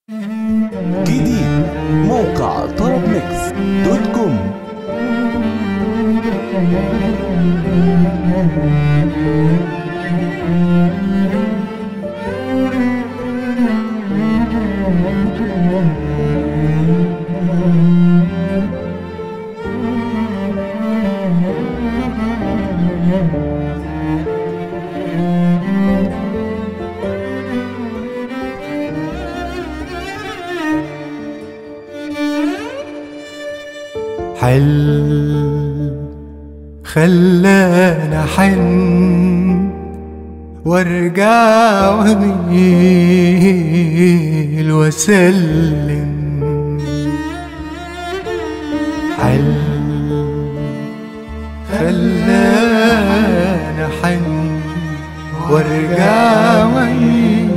جديد موقع طرب ميكس دوت كوم حل خلانا حن وارجع واميل واسلم حل خلانا حن وارجع واميل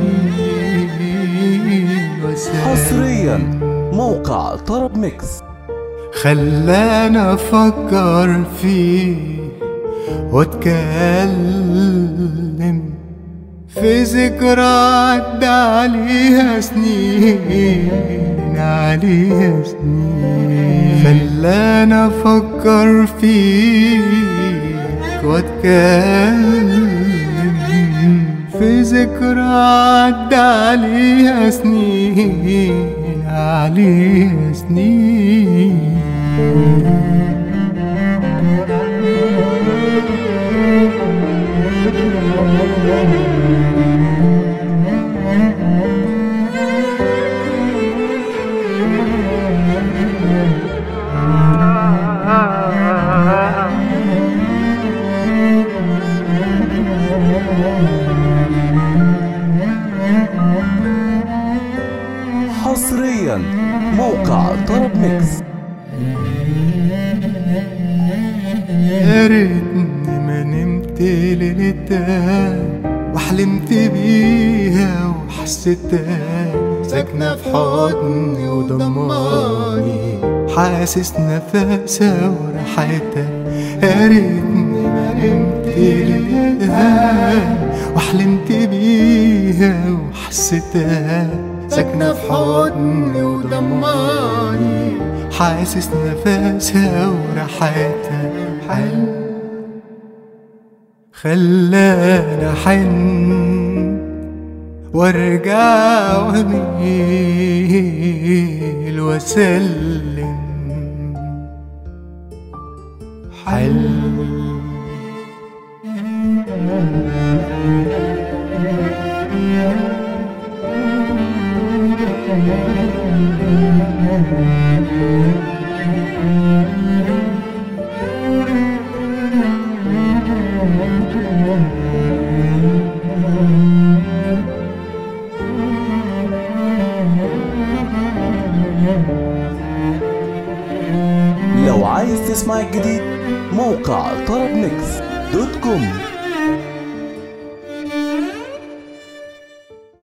واسلم حصريا موقع طرب ميكس خلانا افكر فيه واتكلم في ذكرى عدى عليها سنين عليها سنين خلانا افكر فيك واتكلم في ذكرى عدى عليها سنين عليها سنين حصريا موقع طرب ميكس يا ريتني ما نمت ليلتها وحلمت بيها وحسيتها ساكنة في حضني وضماني حاسس نفسها وريحتها يا ريتني ما نمت ليلتها وحلمت بيها وحسيتها ساكنة في حضني وضماني حاسس نفسها وريحتها حل خلانا حن وارجع واميل واسلم حل لو عايز تسمع الجديد موقع طرب ميكس دوت كوم